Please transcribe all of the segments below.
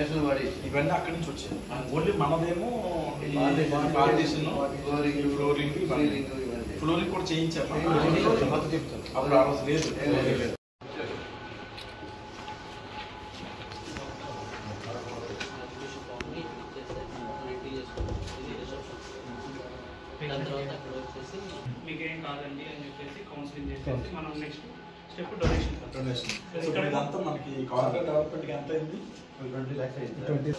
National body ఇవన్నీ అక్కడి నుంచి వచ్చాయి ఓన్లీ మనదేమో Partition. Partition Flooring, flooring ceiling ఇవన్నీ. ఫ్లోరింగ్ కూడా చేయించాము చేయించాము. అప్పుడు ఆ రోజు లేదు లేదు. దాని తర్వాత అక్కడ వచ్చేసి మీకేం కాదండి అని చెప్పేసి కౌన్సిలింగ్ చేసేసి మనం next step donation donation so ఇప్పుడు ఇదంతా మనకి కార్పొరేట్ డెవలప్మెంట్ కి ఎంత అయింది ట్వంటీ ల్యాక్స్ అయింది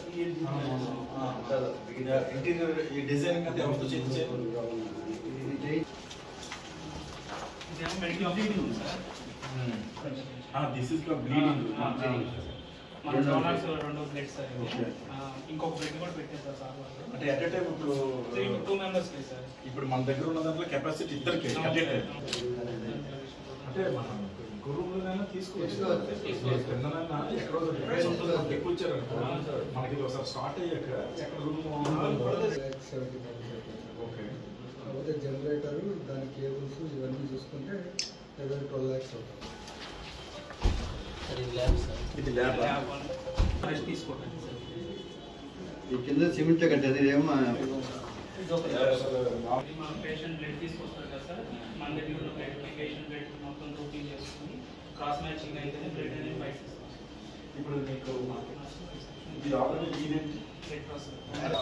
ఇంటీరియర్ ఈ డిజైనింగ్ అంతా ఎవరితో చేయించారు ఇది చేయి- ఇదేమో మెడికల్ బ్లీడింగ్ ఉంది సార్ దిస్ ఇస్ బ్లీడింగ్ మన డోనర్స్ రెండు బ్లడ్స్ సార్ ఇది. Okay. ఆ, ఇంకొక బ్లడ్ కూడా పెట్టారు సార్ వాళ్ళు అంటే ఎట్ టైం ఇప్పుడు త్రీ టూ మెంబర్స్ లేదు సార్ ఇప్పుడు మన దగ్గర ఉన్న దాంట్లో కెపాసిటీ ఇద్దరికి అట్ ఏ టైం అంటే మనం ఇంకో రూమ్ లోనైనా తీసుకోవచ్చు తీసుకోవచ్చు. తీసుకోవచ్చు. కిందనైనా ఎక్కడో ఒక డిఫరెన్స్ ఉంటుంది మనకి ఎక్కువ ఇచ్చారు అనుకో. మనకి ఇది ఒకసారి స్టార్ట్ అయ్యాక ఎక్కడ రూమ్ ఓకే కాకపోతే జనరేటర్ దాని కేబుల్స్ ఇవన్నీ చూసుకుంటే లెవెన్ ట్వెల్వ్ ల్యాక్స్ అవుతుంది సార్ ఇది ల్యాబ్ సార్ ఇది ల్యాబ్ రెస్ట్ తీసుకోకండి సార్ ఈ కింద సిమెంట్ కట్టేది ఇదేమో ఇది మన పేషెంట్ బ్లడ్ తీసుకొస్తారు కదా సార్ మన దగ్గర ఉన్న బ్లడ్ పేషెంట్ బ్లడ్ మొత్తం రూటీన్ చేసుకుని క్రాస్ మ్యాచింగ్ అయితేనే బ్లడ్ అనేది బయట తీసుకొస్తాం ఇప్పుడు మీకు ఇది ఆల్రెడీ ఇదేంటి బ్లడ్ ప్రాసెస్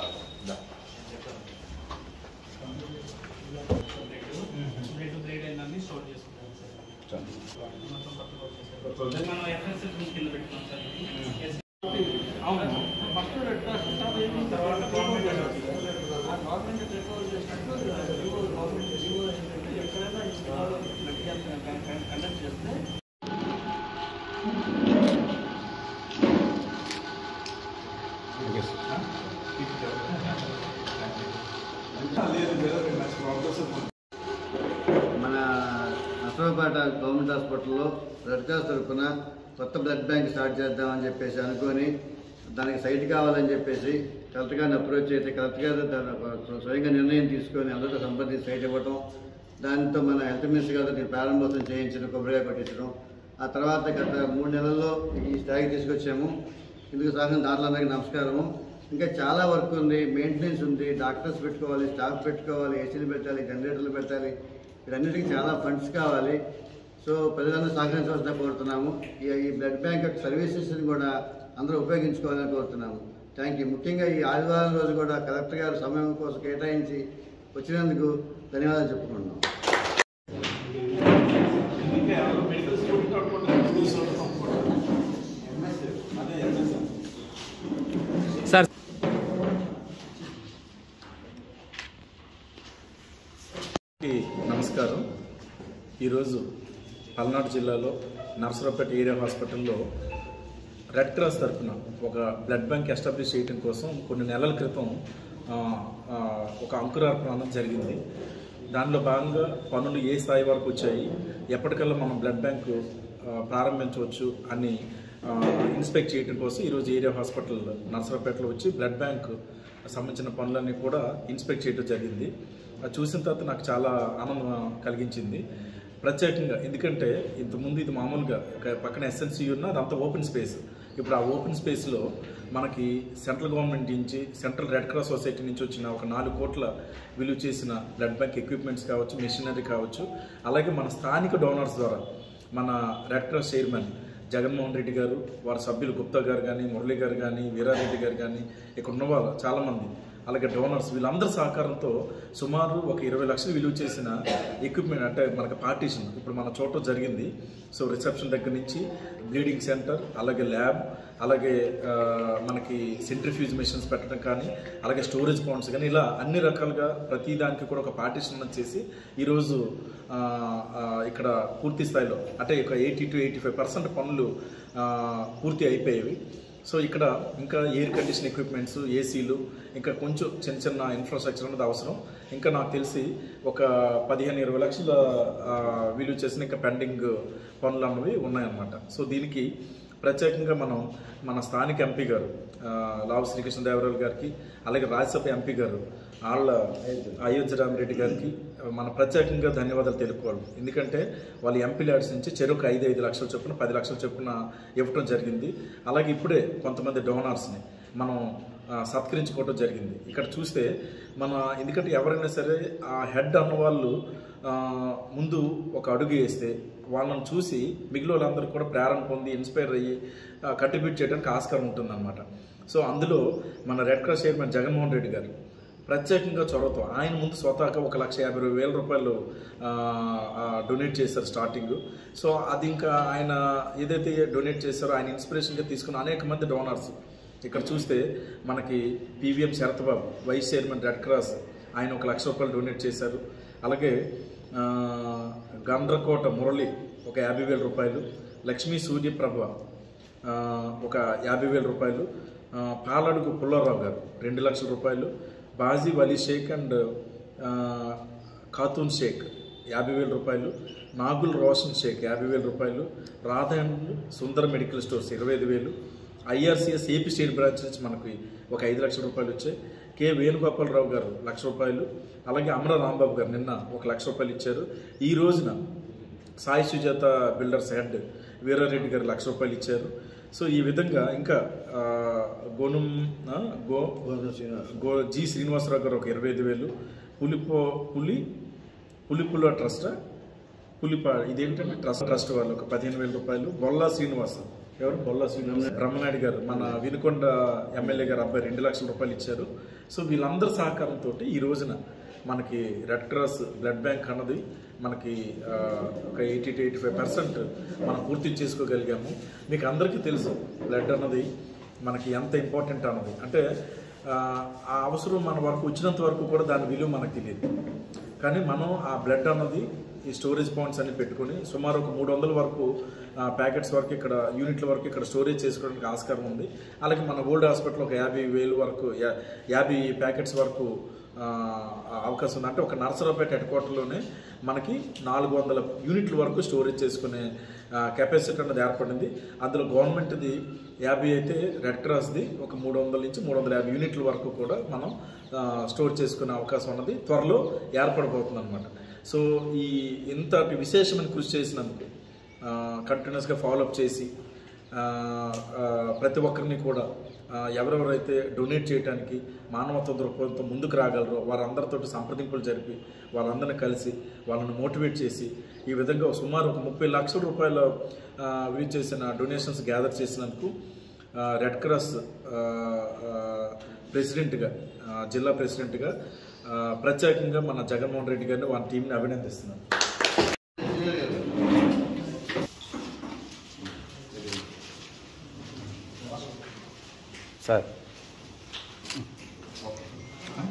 బ్లడ్ బ్లడ్ అయిందని స్టోర్ చేసుకుంటాం సార్ మొత్తం పక్కకు వచ్చేసారు ఇది మనం ఎఫ్ఎస్ఎస్ రూమ్ కింద పెట్టుకున్నాం సార్ ఇది. ఎస్. అవును ఫస్ట్ రెడ్ క్రాస్ స్టార్ట్ అయిన తర్వాత గవర్నమెంట్ గవర్నమెంట్ రికవర్ చేసినట్టు గవర్నమెంట్ రికవర్ ఏంటంటే ఎక్కడైనా ఈ జిల్లాలో బ్లడ్ క్యాంప్ కండక్ట్ చేస్తే లేదు లేదు మంచి ప్రోగ్రెస్ మన నసరాపేట గవర్నమెంట్ హాస్పిటల్లో రెడ్ క్రాస్ తరఫున కొత్త బ్లడ్ బ్యాంక్ స్టార్ట్ చేద్దామని చెప్పేసి అనుకొని దానికి సైట్ కావాలని చెప్పేసి కలెక్టర్ గారిని అప్రోచ్ అయితే కలెక్టర్ గారు దాని ఒక స్వయంగా నిర్ణయం తీసుకొని అందరితో సంప్రదించి సైట్ ఇవ్వటం దాంతో మన హెల్త్ మినిస్టర్ గారితో దీన్ని ప్రారంభోత్సవం చేయించడం కొబ్బరిగా కొట్టించడం ఆ తర్వాత గత మూడు నెలల్లో ఈ స్థాయికి తీసుకొచ్చాము ఇందుకు సహకరం దాంట్లోందరికీ నమస్కారము ఇంకా చాలా వర్క్ ఉంది మెయింటెనెన్స్ ఉంది డాక్టర్స్ పెట్టుకోవాలి స్టాఫ్ పెట్టుకోవాలి ఏసీలు పెట్టాలి జనరేటర్లు పెట్టాలి వీటన్నిటికీ చాలా ఫండ్స్ కావాలి సో ప్రజలందరూ సహకరించవలసిన కోరుతున్నాము ఈ ఈ బ్లడ్ బ్యాంక్ యొక్క సర్వీసెస్ని కూడా అందరూ ఉపయోగించుకోవాలని కోరుతున్నాము థ్యాంక్ యూ ముఖ్యంగా ఈ ఆదివారం రోజు కూడా కలెక్టర్ గారు సమయం కోసం కేటాయించి వచ్చినందుకు ధన్యవాదాలు చెప్పుకుంటున్నాం ఇంకా ఎవరో మెడికల్ స్టూడెంట్ అనుకుంటే స్కూల్స్ అదే ఎంఎస్ నమస్కారం ఈరోజు పల్నాడు జిల్లాలో నర్సరావుపేట ఏరియా హాస్పిటల్లో రెడ్ క్రాస్ తరఫున ఒక బ్లడ్ బ్యాంక్ ఎస్టాబ్లిష్ చేయడం కోసం కొన్ని నెలల క్రితం ఆ, ఆ, ఒక అంకురార్పణ అన్నది జరిగింది దానిలో భాగంగా పనులు ఏ స్థాయి వరకు వచ్చాయి ఎప్పటికల్లా మనం బ్లడ్ బ్యాంకు ఆ, ప్రారంభించవచ్చు అని ఆ, ఇన్స్పెక్ట్ చేయడం కోసం ఈరోజు ఏరియా హాస్పిటల్ నర్సరావుపేటలో వచ్చి బ్లడ్ బ్యాంక్ సంబంధించిన పనులన్నీ కూడా ఇన్స్పెక్ట్ చేయడం జరిగింది అది చూసిన తర్వాత నాకు చాలా ఆనందం కలిగించింది ప్రత్యేకంగా ఎందుకంటే ఇంతకుముందు ఇది మామూలుగా ఒక పక్కన ఎస్ఎన్సీ ఉన్న అదంతా ఓపెన్ స్పేస్ ఇప్పుడు ఆ ఓపెన్ స్పేస్లో మనకి సెంట్రల్ గవర్నమెంట్ నుంచి సెంట్రల్ రెడ్ క్రాస్ సొసైటీ నుంచి వచ్చిన ఒక నాలుగు కోట్ల విలువ చేసిన బ్లడ్ బ్యాంక్ ఎక్విప్మెంట్స్ కావచ్చు మెషినరీ కావచ్చు అలాగే మన స్థానిక డోనర్స్ ద్వారా మన red cross chairman Jaganmohan Reddy garu వారి సభ్యులు గుప్తా గారు కానీ మురళి గారు కానీ వీరారెడ్డి గారు కానీ ఇక్కడ ఉన్న వాళ్ళు చాలామంది అలాగే డోనర్స్ వీళ్ళందరి సహకారంతో సుమారు ఒక ఇరవై లక్షలు విలువ చేసిన ఎక్విప్మెంట్ అంటే మనకి పార్టీషన్ ఇప్పుడు మన చోట జరిగింది సో రిసెప్షన్ దగ్గర నుంచి బ్లీడింగ్ సెంటర్ అలాగే ల్యాబ్ అలాగే ఆ, మనకి సెంట్రిఫ్యూజ్ మిషన్స్ పెట్టడం కానీ అలాగే స్టోరేజ్ పాయింట్స్ కానీ ఇలా అన్ని రకాలుగా ప్రతి దానికి కూడా ఒక పార్టీషన్ చేసి ఈరోజు ఆ, ఆ, ఇక్కడ పూర్తి స్థాయిలో అంటే ఒక eighty to eighty five percent పనులు ఆ, పూర్తి అయిపోయేవి సో ఇక్కడ ఇంకా ఎయిర్ కండిషన్ ఎక్విప్మెంట్స్ ఏసీలు ఇంకా కొంచెం చిన్న చిన్న ఇన్ఫ్రాస్ట్రక్చర్ అనేది అవసరం ఇంకా నాకు తెలిసి ఒక పదిహేను ఇరవై లక్షల ఆ, విలువ చేసిన ఇంకా పెండింగ్ పనులు అన్నవి ఉన్నాయన్నమాట సో దీనికి ప్రత్యేకంగా మనం మన స్థానిక ఎంపీ గారు ఆ, లావు శ్రీకృష్ణదేవరాయలు గారికి అలాగే రాజ్యసభ ఎంపీ గారు వాళ్ళ అయోధ్య రామిరెడ్డి గారికి మన ప్రత్యేకంగా ధన్యవాదాలు తెలుపుకోవాలి ఎందుకంటే వాళ్ళ ఎంపీ ల్యాడ్స్ నుంచి చెరుకు ఐదు ఐదు లక్షల చొప్పున పది లక్షల చొప్పున ఇవ్వటం జరిగింది అలాగే ఇప్పుడే కొంతమంది డోనార్స్ని మనం ఆ, సత్కరించుకోవడం జరిగింది ఇక్కడ చూస్తే మన ఎందుకంటే ఎవరైనా సరే ఆ హెడ్ అన్న వాళ్ళు ఆ, ముందు ఒక అడుగు వేస్తే వాళ్ళని చూసి మిగిలిన వాళ్ళందరూ కూడా ప్రేరణ పొంది ఇన్స్పైర్ అయ్యి కంట్రిబ్యూట్ చేయడానికి ఆస్కారం ఉంటుందన్నమాట సో అందులో మన red cross chairman Jaganmohan Reddy garu ప్రత్యేకంగా చొరవతో ఆయన ముందు స్వతహాగా ఒక లక్ష యాభై వేల రూపాయలు డొనేట్ చేశారు స్టార్టింగ్ సో అది ఇంకా ఆయన ఏదైతే డొనేట్ చేశారో ఆయన ఇన్స్పిరేషన్గా తీసుకున్న అనేక మంది డోనర్స్ ఇక్కడ చూస్తే మనకి PVM Sarathbabu vice chairman red cross ఆయన ఒక లక్ష రూపాయలు డొనేట్ చేశారు అలాగే ఆ, గండ్రకోట మురళి ఒక యాభై వేల రూపాయలు లక్ష్మీ సూర్యప్రభ ఆ, ఒక యాభై వేల రూపాయలు ఆ, పాలడుగు పుల్లారావు గారు రెండు లక్షల రూపాయలు బాజీ వలీ షేక్ అండ్ ఆ, ఖాతూన్ షేక్ యాభై వేల రూపాయలు నాగుల్ రోషన్ షేక్ యాభై వేల రూపాయలు Radha and Sundar medical stores ఇరవై ఐదు వేలు ఐఆర్సీఎస్ ఏపీ స్టేట్ బ్రాంచ్ నుంచి మనకి ఒక ఐదు లక్షల రూపాయలు వచ్చాయి కె వేణుగోపాలరావు గారు లక్ష రూపాయలు అలాగే అమర రాంబాబు గారు నిన్న ఒక లక్ష రూపాయలు ఇచ్చారు ఈ రోజున సాయి సుజాత బిల్డర్స్ హెడ్ వీరారెడ్డి గారు లక్ష రూపాయలు ఇచ్చారు సో ఈ విధంగా ఇంకా ఆ, గోనుం ఆ, గో గో జి శ్రీనివాసరావు గారు ఒక ఇరవై ఐదు వేలు పులిపో పులి పులిపుల ట్రస్ట్ పులిప ఇదేంటంటే ట్రస్ట్ ట్రస్ట్ వాళ్ళు ఒక పదిహేను వేల రూపాయలు బొల్లా శ్రీనివాస్ ఎవరు బొల్లా శ్రీనివాస్ బ్రహ్మనాయుడు గారు మన వినుకొండ ఎమ్మెల్యే గారు అబ్బాయి రెండు లక్షల రూపాయలు ఇచ్చారు సో వీళ్ళందరి సహకారంతో ఈ రోజున మనకి రెడ్ క్రాస్ బ్లడ్ బ్యాంక్ అన్నది మనకి ఆ, ఒక eighty to eighty five percent మనం పూర్తి చేసుకోగలిగాము మీకు అందరికీ తెలుసు బ్లడ్ అన్నది మనకి ఎంత ఇంపార్టెంట్ అన్నది అంటే ఆ, ఆ అవసరం మన వరకు వచ్చినంత వరకు కూడా దాని విలువ మనకు తెలియదు కానీ మనం ఆ బ్లడ్ అన్నది ఈ స్టోరేజ్ పాయింట్స్ అన్ని పెట్టుకొని సుమారు ఒక మూడు వందల వరకు ప్యాకెట్స్ వరకు ఇక్కడ యూనిట్ల వరకు ఇక్కడ స్టోరేజ్ చేసుకోవడానికి ఆస్కారం ఉంది అలాగే మన ఓల్డ్ హాస్పిటల్ ఒక యాభై వేలు వరకు యా- యాభై ప్యాకెట్స్ వరకు ఆ, అవకాశం ఉంది అంటే ఒక నర్సరావుపేట హెడ్ క్వార్టర్లోనే మనకి నాలుగు వందల యూనిట్ల వరకు స్టోరేజ్ చేసుకునే కెపాసిటీ అన్నది ఏర్పడింది అందులో గవర్నమెంట్ది యాభై అయితే రెడ్ క్రాస్ది ఒక మూడు వందల నుంచి మూడు వందల యాభై యూనిట్ల వరకు కూడా మనం ఆ, స్టోర్ చేసుకునే అవకాశం అన్నది త్వరలో ఏర్పడబోతుంది అనమాట సో ఈ ఇంతటి విశేషమైన కృషి చేసినందుకు కంటిన్యూస్గా ఫాలోఅప్ చేసి ఆ, ఆ, ప్రతి ఒక్కరిని కూడా ఆ, ఎవరెవరైతే డొనేట్ చేయడానికి మానవత్వ దృక్పథంతో ముందుకు రాగలరో వారందరితో సంప్రదింపులు జరిపి వాళ్ళందరినీ కలిసి వాళ్ళని మోటివేట్ చేసి ఈ విధంగా సుమారు ఒక ముప్పై లక్షల రూపాయల ఆ, విలువ చేసిన డొనేషన్స్ గ్యాదర్ చేసినందుకు ఆ, రెడ్ క్రాస్ ఆ, ఆ, ప్రెసిడెంట్గా ఆ, జిల్లా ప్రెసిడెంట్గా ఆ, ప్రత్యేకంగా మన జగన్మోహన్ రెడ్డి గారిని వాళ్ళ టీంని అభినందిస్తున్నాను సార్